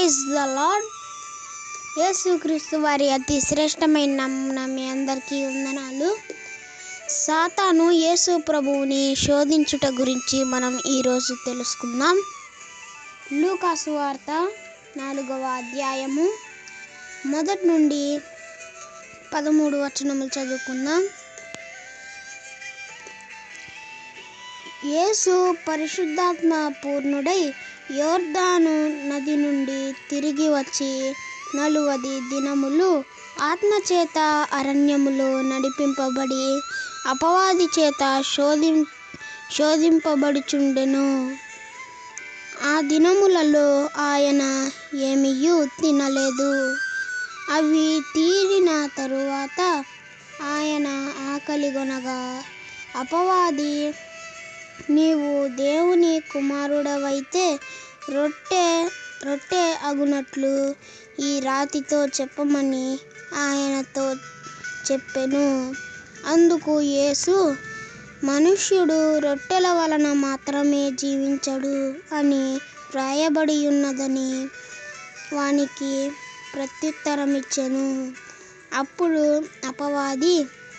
praise the lord యేసుక్రీస్తు వారి అతి శ్రేష్టమైన నామమున మీ అందరికీ వందనాలు సాతాను యేసు ప్రభువుని శోధించుట గురించి మనం ఈరోజు తెలుసుకుందాం లూకాసు వార్త నాలుగవ అధ్యాయము మొదటి నుండి పదమూడు వచనములు చదువుకుందాం యేసు పరిశుద్ధాత్మ పూర్ణుడై యోర్దాను నది నుండి తిరిగి వచ్చి నలువది దినములు ఆత్మచేత అరణ్యములో నడిపింపబడి అపవాది చేత శోధిం శోధింపబడుచుండెను ఆ దినములలో ఆయన ఏమియూ తినలేదు అవి తీరిన తరువాత ఆయన ఆకలిగొనగా అపవాది నీవు దేవుని కుమారుడవైతే రొట్టె రొట్టె అగునట్లు ఈ రాతితో చెప్పమని ఆయనతో చెప్పెను అందుకు యేసు మనుష్యుడు రొట్టెల వలన మాత్రమే జీవించడు అని వ్రాయబడి ఉన్నదని వానికి ప్రత్యుత్తరమిచ్చెను అప్పుడు అపవాది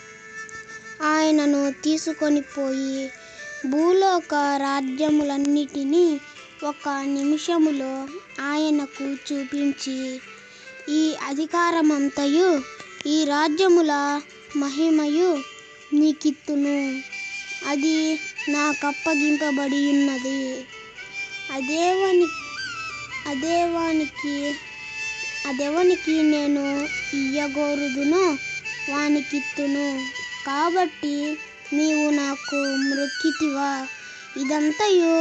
ఆయనను తీసుకొని పోయి భూలోక రాజ్యములన్నిటినీ ఒక నిమిషములో ఆయనకు చూపించి ఈ అధికారమంతయు ఈ రాజ్యముల మహిమయు నీకిత్తును అది నాకప్పగింపబడి ఉన్నది అదేవని అదేవానికి అదెవనికి నేను ఇయ్యగోరుదునో వానికిత్తును కాబట్టి నీవు నాకు మ్రొక్కితివా ఇదంతయు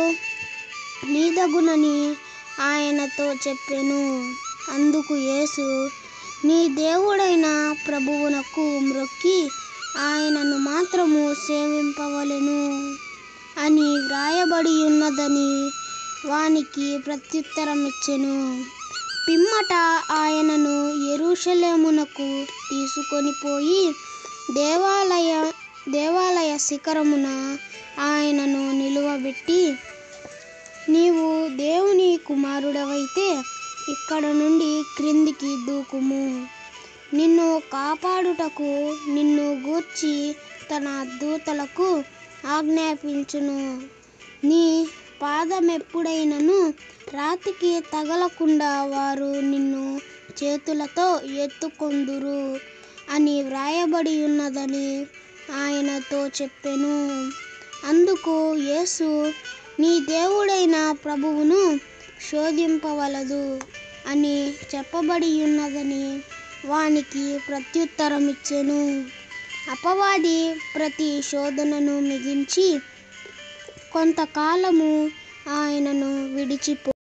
నీదగునని ఆయనతో చెప్పెను అందుకు యేసు నీ దేవుడైన ప్రభువునకు మ్రొక్కి ఆయనను మాత్రము సేవింపవలెను అని వ్రాయబడి ఉన్నదని వానికి ప్రత్యుత్తరమిచ్చెను పిమ్మట ఆయనను ఎరుషలేమునకు తీసుకొని పోయి దేవాలయ దేవాలయ శిఖరమున ఆయనను నిలువబెట్టి నీవు దేవుని కుమారుడవైతే ఇక్కడ నుండి క్రిందికి దూకుము నిన్ను కాపాడుటకు నిన్ను గూర్చి తన దూతలకు ఆజ్ఞాపించును నీ పాదమెప్పుడైనను రాతికి తగలకుండా వారు నిన్ను చేతులతో ఎత్తుకొందురు అని వ్రాయబడి ఉన్నదని ఆయనతో చెప్పెను అందుకు యేసు నీ దేవుడైన ప్రభువును శోధింపవలదు అని చెప్పబడి ఉన్నదని వానికి ప్రత్యుత్తరమిచ్చెను అపవాది ప్రతి శోధనను మిగించి కొంతకాలము ఆయనను విడిచిపో